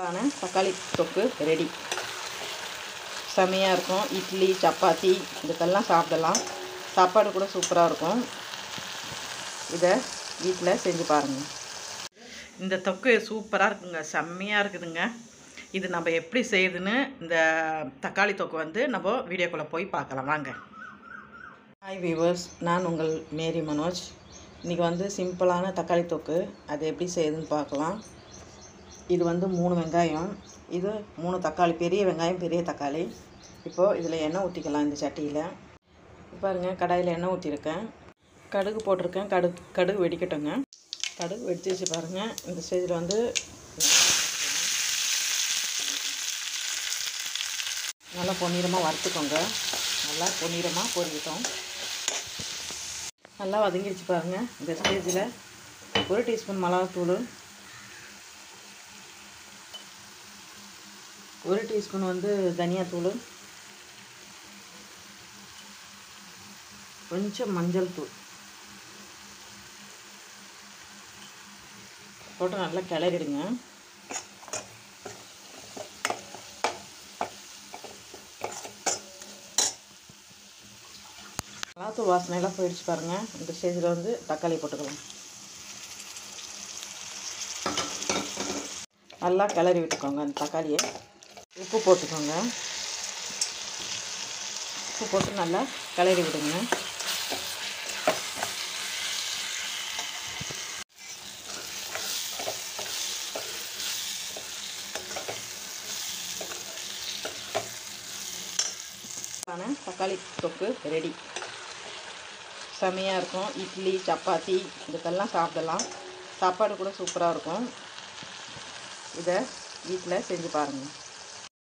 ஆன தக்காளி தொக்கு ரெடி செமையாக இருக்கும் இட்லி சப்பாத்தி இதுக்கெல்லாம் சாப்பிடலாம் சாப்பாடு கூட சூப்பராக இருக்கும் இதை வீட்டில் செஞ்சு பாருங்கள் இந்த தொக்கு சூப்பராக இருக்குங்க செம்மையாக இருக்குதுங்க இது நம்ம எப்படி செய்யுதுன்னு இந்த தக்காளி தொக்கு வந்து நம்ம வீடியோக்குள்ளே போய் பார்க்கலாம் வாங்க ஹாய் வீவர்ஸ் நான் உங்கள் மேரி மனோஜ் இன்றைக்கி வந்து சிம்பிளான தக்காளி தொக்கு அது எப்படி செய்யுதுன்னு பார்க்கலாம் இது வந்து மூணு வெங்காயம் இது மூணு தக்காளி பெரிய வெங்காயம் பெரிய தக்காளி இப்போது இதில் எண்ணெய் ஊற்றிக்கலாம் இந்த சட்டியில் பாருங்க கடாயில் எண்ணெய் ஊற்றிருக்கேன் கடுகு போட்டிருக்கேன் கடுகு கடுகு வெடிக்கட்டுங்க கடுகு வெடிச்சிச்சு பாருங்கள் இந்த ஸ்டேஜில் வந்து நல்லா பொன்னிறமாக வறுத்துக்கோங்க நல்லா பொன்னிறமாக பொரிக்கிட்டோம் நல்லா வதங்கிடுச்சு பாருங்கள் இந்த ஸ்டேஜில் ஒரு டீஸ்பூன் மிளகாத்தூள் ஒரு டீஸ்பூன் வந்து தனியாத்தூள் கொஞ்சம் மஞ்சள் தூள் போட்டு நல்லா கிளறிடுங்க மிளகாத்தூள் வாசனையெல்லாம் போயிடுச்சு பாருங்கள் இந்த ஸ்டேஜில் வந்து தக்காளி போட்டுக்கலாம் நல்லா கிளறி விட்டுக்கோங்க அந்த தக்காளியை உப்பு போட்டுக்கோங்க உப்பு போட்டு நல்லா கிளறி விடுங்க தக்காளி தொக்கு ரெடி செமையாக இருக்கும் இட்லி சப்பாத்தி இதுக்கெல்லாம் சாப்பிடலாம் சாப்பாடு கூட சூப்பராக இருக்கும் இதை வீட்டில் செஞ்சு பாருங்கள்